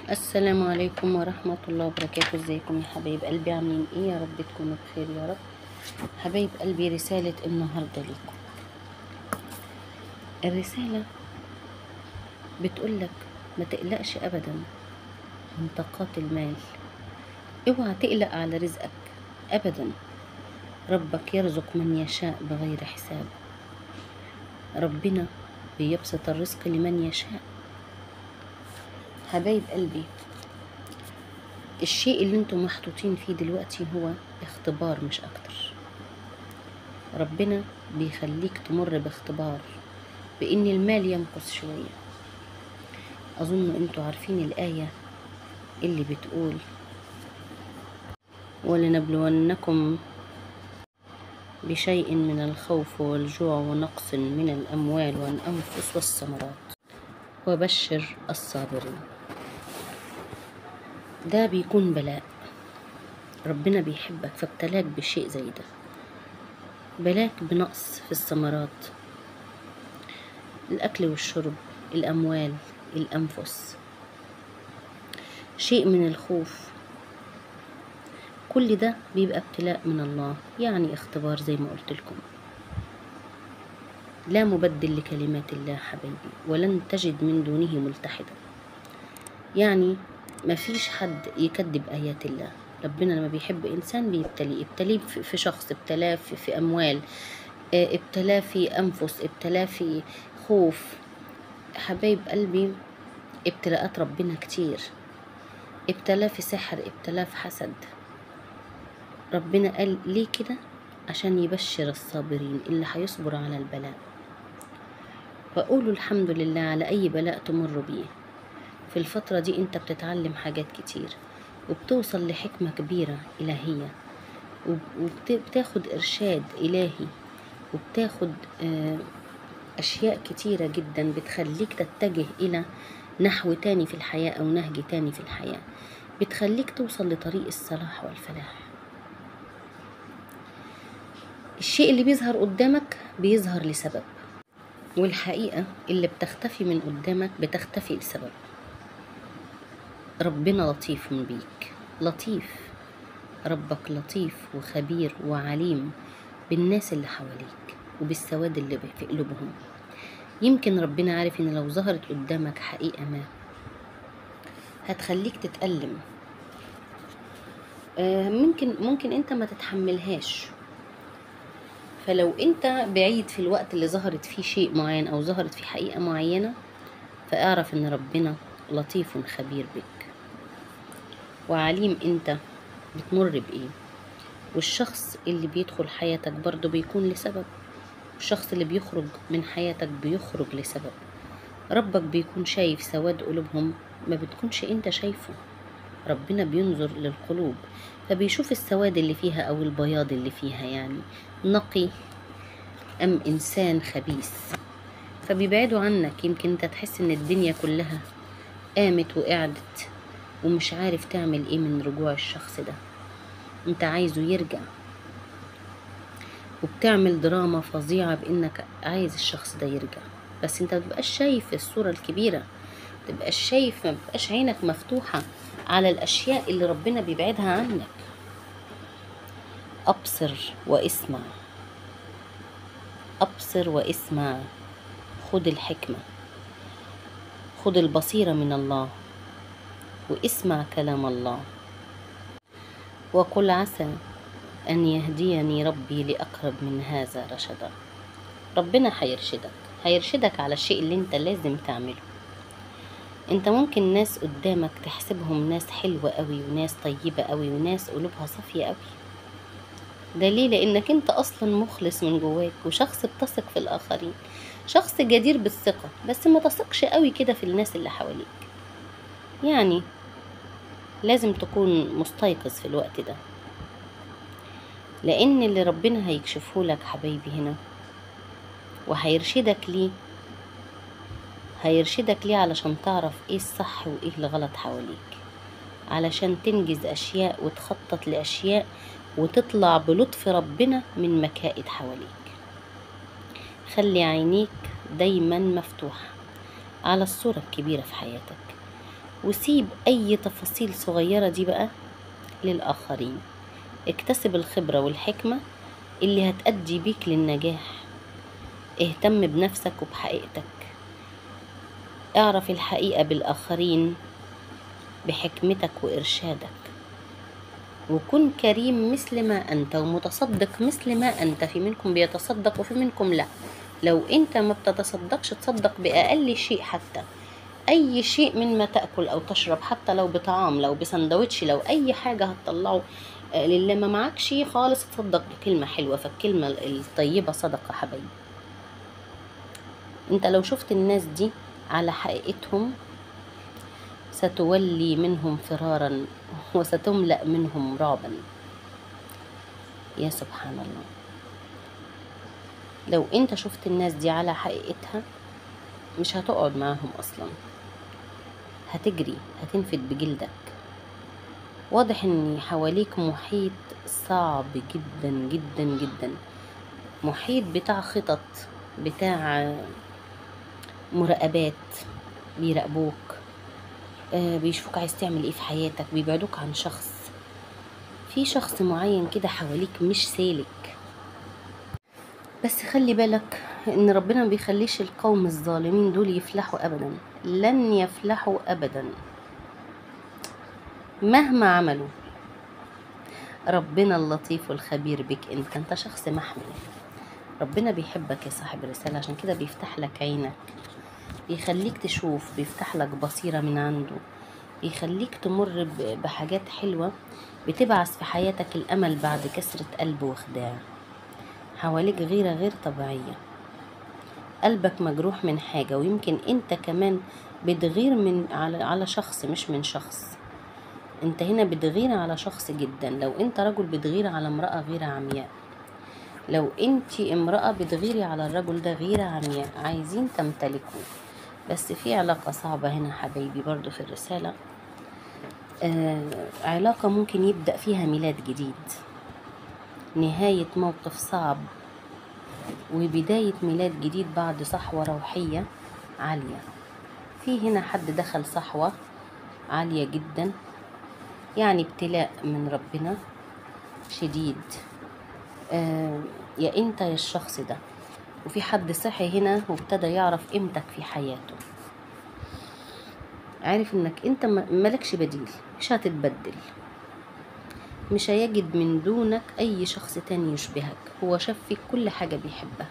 السلام عليكم ورحمة الله وبركاته ازيكم يا حبايب قلبي عاملين ايه يا رب تكونوا بخير يا رب حبايب قلبي رسالة النهاردة ليكم الرسالة بتقولك ما تقلقش ابدا من طاقات المال اوعى تقلق على رزقك ابدا ربك يرزق من يشاء بغير حساب ربنا بيبسط الرزق لمن يشاء حبايب قلبي الشيء اللي انتم محطوطين فيه دلوقتي هو اختبار مش اكتر ربنا بيخليك تمر باختبار بان المال ينقص شوية اظن انتوا عارفين الاية اللي بتقول ولنبلونكم بشيء من الخوف والجوع ونقص من الاموال والانفس والثمرات وبشر الصابرين ده بيكون بلاء ربنا بيحبك فابتلاك بشيء زي ده بلاك بنقص في الثمرات الأكل والشرب الأموال الأنفس شيء من الخوف كل ده بيبقى ابتلاء من الله يعني اختبار زي ما قلت لكم لا مبدل لكلمات الله حبيبي ولن تجد من دونه ملتحدا يعني مفيش حد يكذب آيات الله ربنا لما بيحب إنسان بيبتليه ابتليه في شخص ابتلاه في, في أموال ابتلاه في أنفس ابتلاه في خوف حبايب قلبي ابتلاءات ربنا كتير ابتلاه في سحر ابتلاه في حسد ربنا قال ليه كده عشان يبشر الصابرين اللي هيصبر على البلاء وقولوا الحمد لله على أي بلاء تمر بيه في الفترة دي انت بتتعلم حاجات كتير وبتوصل لحكمة كبيرة إلهية وبتاخد إرشاد إلهي وبتاخد أشياء كتيرة جدا بتخليك تتجه إلى نحو تاني في الحياة أو نهج تاني في الحياة بتخليك توصل لطريق الصلاح والفلاح الشيء اللي بيظهر قدامك بيظهر لسبب والحقيقة اللي بتختفي من قدامك بتختفي لسبب ربنا لطيف بيك لطيف ربك لطيف وخبير وعليم بالناس اللي حواليك وبالسواد اللي في قلوبهم يمكن ربنا عارف ان لو ظهرت قدامك حقيقة ما هتخليك تتألم ممكن ممكن انت ما تتحملهاش فلو انت بعيد في الوقت اللي ظهرت فيه شيء معين او ظهرت فيه حقيقة معينة فاعرف ان ربنا لطيف خبير بك وعليم انت بتمر بايه والشخص اللي بيدخل حياتك برضه بيكون لسبب والشخص اللي بيخرج من حياتك بيخرج لسبب ربك بيكون شايف سواد قلوبهم ما بتكونش انت شايفه ربنا بينظر للقلوب فبيشوف السواد اللي فيها او البياض اللي فيها يعني نقي ام انسان خبيث فبيبعدوا عنك يمكن انت تحس ان الدنيا كلها قامت وقعدت ومش عارف تعمل ايه من رجوع الشخص ده انت عايزه يرجع وبتعمل دراما فظيعة بانك عايز الشخص ده يرجع بس انت مبقاش شايف الصورة الكبيرة متبقاش شايف مبقاش عينك مفتوحة على الاشياء اللي ربنا بيبعدها عنك ابصر واسمع ابصر واسمع خد الحكمة خد البصيرة من الله واسمع كلام الله وقل عسى أن يهديني ربي لأقرب من هذا رشدا ربنا هيرشدك هيرشدك على الشيء اللي انت لازم تعمله انت ممكن ناس قدامك تحسبهم ناس حلوة قوي وناس طيبة قوي وناس قلوبها صافية قوي ده ليه لانك انت اصلا مخلص من جواك وشخص بتثق في الاخرين شخص جدير بالثقة بس ما تثقش قوي كده في الناس اللي حواليك يعني لازم تكون مستيقظ في الوقت ده لان اللي ربنا هيكشفه لك حبايبي هنا وهيرشدك ليه هيرشدك ليه علشان تعرف ايه الصح وايه الغلط حواليك علشان تنجز اشياء وتخطط لاشياء وتطلع بلطف ربنا من مكائد حواليك خلي عينيك دايما مفتوحة على الصورة الكبيرة في حياتك وسيب أي تفاصيل صغيرة دي بقى للآخرين اكتسب الخبرة والحكمة اللي هتأدي بيك للنجاح اهتم بنفسك وبحقيقتك اعرف الحقيقة بالآخرين بحكمتك وإرشادك وكن كريم مثل ما أنت ومتصدق مثل ما أنت في منكم بيتصدق وفي منكم لا لو أنت ما بتتصدقش تصدق بأقل شيء حتى أي شيء مما تأكل أو تشرب حتى لو بطعام لو بسندوتش لو أي حاجة هتطلعه آه، للي ما معاك شيء خالص تصدق بكلمة حلوة فالكلمة الطيبة صدقة حبايبي انت لو شفت الناس دي على حقيقتهم ستولي منهم فرارا وستملأ منهم رعبا يا سبحان الله لو انت شفت الناس دي على حقيقتها مش هتقعد معاهم اصلا هتجري هتنفد بجلدك واضح ان حواليك محيط صعب جدا جدا جدا محيط بتاع خطط بتاع مراقبات بيراقبوك آه، بيشوفوك عايز تعمل ايه في حياتك بيبعدوك عن شخص في شخص معين كده حواليك مش سالك بس خلي بالك ان ربنا ما بيخليش القوم الظالمين دول يفلحوا ابدا لن يفلحوا ابدا مهما عملوا ربنا اللطيف الخبير بك انت انت شخص محمي ربنا بيحبك يا صاحب الرسالة عشان كده بيفتح لك عينك بيخليك تشوف بيفتح لك بصيرة من عنده بيخليك تمر ب- بحاجات حلوة بتبعث في حياتك الأمل بعد كسرة قلب وخداع حواليك غيرة غير طبيعية قلبك مجروح من حاجة ويمكن انت كمان بتغير من على, على شخص مش من شخص انت هنا بتغير على شخص جدا لو انت رجل بتغير على امرأة غير عمياء لو انت امرأة بتغيري على الرجل ده غيرة عمياء عايزين تمتلكوه بس في علاقة صعبة هنا حبايبي برضو في الرسالة آه علاقة ممكن يبدأ فيها ميلاد جديد نهاية موقف صعب وبداية ميلاد جديد بعد صحوة روحية عالية في هنا حد دخل صحوة عالية جدا يعني ابتلاء من ربنا شديد آه يا انت يا الشخص ده وفي حد صحي هنا وابتدى يعرف قيمتك في حياته عارف انك انت م- ملكش بديل مش هتتبدل مش هيجد من دونك اي شخص تاني يشبهك هو شاف فيك كل حاجة بيحبها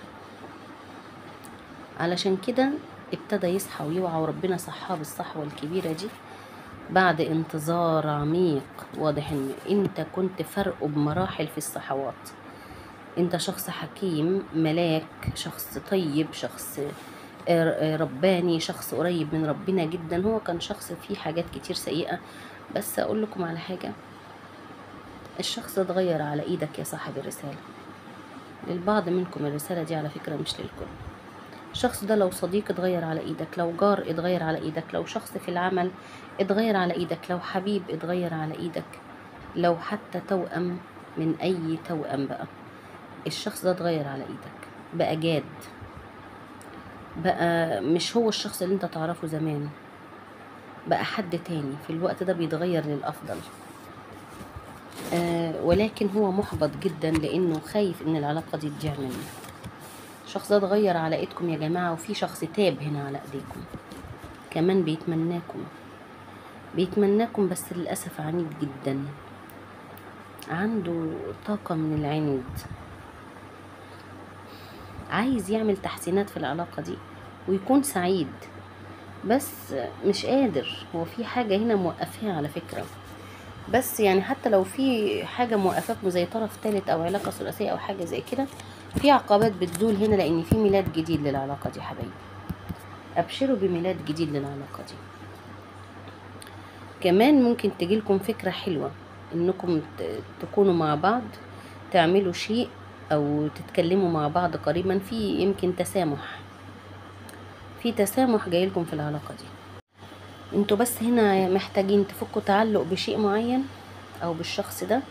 علشان كده ابتدى يصحى ويوعى وربنا صحاه بالصحوة الكبيرة دي بعد انتظار عميق واضح ان انت كنت فرقه بمراحل في الصحوات انت شخص حكيم ملاك شخص طيب شخص آه، آه، رباني شخص قريب من ربنا جدا هو كان شخص فيه حاجات كتير سيئة بس اقول لكم على حاجة الشخص ده اتغير على ايدك يا صاحب الرسالة للبعض منكم الرسالة دي على فكرة مش للكل الشخص ده لو صديق اتغير على ايدك لو جار اتغير على ايدك لو شخص في العمل اتغير على ايدك لو حبيب اتغير على ايدك لو حتى توأم من اي توأم بقى الشخص ده اتغير على ايدك بقى جاد بقى مش هو الشخص اللي انت تعرفه زمان بقى حد تاني في الوقت ده بيتغير للأفضل آه ولكن هو محبط جدا لأنه خايف إن العلاقة دي تضيع منه الشخص ده اتغير على ايدكم يا جماعة وفي شخص تاب هنا على ايديكم كمان بيتمناكم بيتمناكم بس للأسف عنيد جدا عنده طاقة من العناد عايز يعمل تحسينات في العلاقة دي ويكون سعيد بس مش قادر هو في حاجة هنا موقفاه على فكرة بس يعني حتى لو في حاجة موقفاكوا زي طرف تالت أو علاقة ثلاثية أو حاجة زي كده في عقبات بتزول هنا لأن في ميلاد جديد للعلاقة دي حبايبي أبشروا بميلاد جديد للعلاقة دي كمان ممكن تجيلكم فكرة حلوة إنكم ت- تكونوا مع بعض تعملوا شيء أو تتكلموا مع بعض قريبا في يمكن تسامح في تسامح جايلكم في العلاقة دي انتوا بس هنا محتاجين تفكوا تعلق بشيء معين او بالشخص ده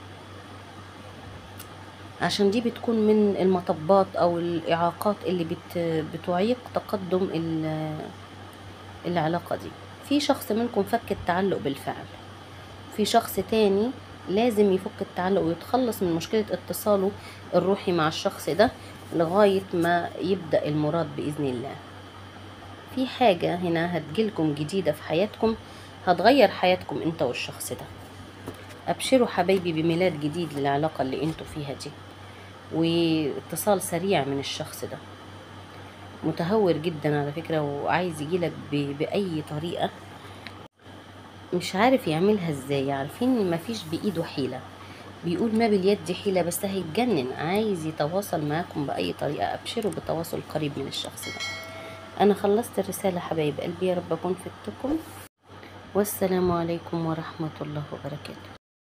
عشان دي بتكون من المطبات او الاعاقات اللي بت بتعيق تقدم ال- العلاقة دي في شخص منكم فك التعلق بالفعل في شخص تاني لازم يفك التعلق ويتخلص من مشكلة اتصاله الروحي مع الشخص ده لغاية ما يبدأ المراد بإذن الله في حاجة هنا هتجيلكم جديدة في حياتكم هتغير حياتكم انت والشخص ده ابشروا حبايبي بميلاد جديد للعلاقة اللي انتوا فيها دي واتصال سريع من الشخص ده متهور جدا على فكرة وعايز يجيلك ب- بأي طريقة مش عارف يعملها ازاي عارفين ان مفيش بإيده حيلة بيقول ما باليد حيلة بس هيتجنن عايز يتواصل معاكم بأي طريقة أبشروا بتواصل قريب من الشخص ده أنا خلصت الرسالة حبايب قلبي يا رب أكون فدتكم والسلام عليكم ورحمة الله وبركاته